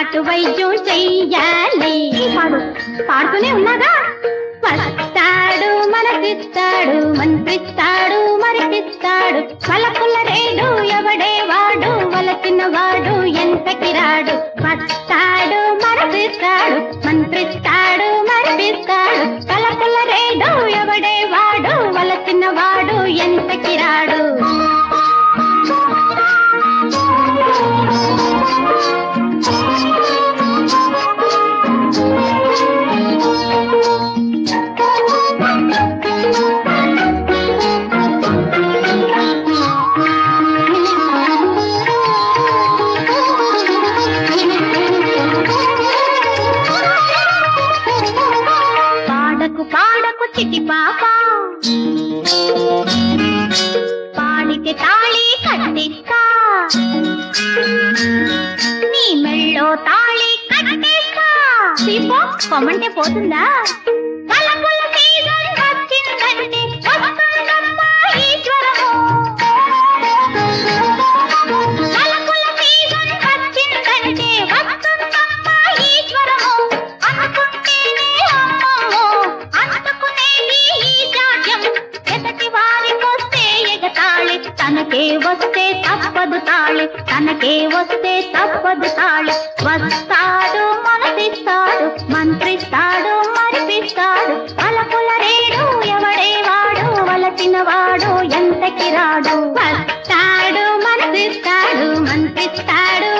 నాటు వైద్యం చెయ్యాలి పాడు పాడుతూనే ఉన్నాగా వస్తాడు మనసిస్తాడు మంత్రిస్తాడు మరిపిస్తాడు పలకుల రేడు ఎవడే వాడు వలసిన వాడు ఎంతకి రాడు వస్తాడు మనసిస్తాడు మంత్రిస్తాడు మరిపిస్తాడు పలకుల రేడు ఎవడే వాడు వలసిన వాడు ఎంతకి రాడు పాడకు పాడకు చిటి పాప పాడితే తాళి కట్టిస్తా నీ మెళ్ళో తాళి కట్టేస్తా పీపో పొమ్మంటే పోతుందా తలపుల సీజన్ వచ్చిందంటే వస్తుందమ్మా ఈశ్వరము తలపుల సీజన్ వచ్చిందంటే వస్తుందమ్మా ఈశ్వరము అనుకుంటేనే అమ్మమ్మో అందుకునేది ఈ జాడ్యం ఎదటి వారికొస్తే ఎగతాళి తనకే వస్తే తప్పదు తాళి తనకే వస్తే తప్పదు తాళి వస్తాడు మనసిస్తాడు మంత్రిస్తాడు మరిపిస్తాడు అలపుల రేడు ఎవడే వాడు వలచిన వాడు ఎంతకి రాడు వస్తాడు మనసిస్తాడు మంత్రిస్తాడు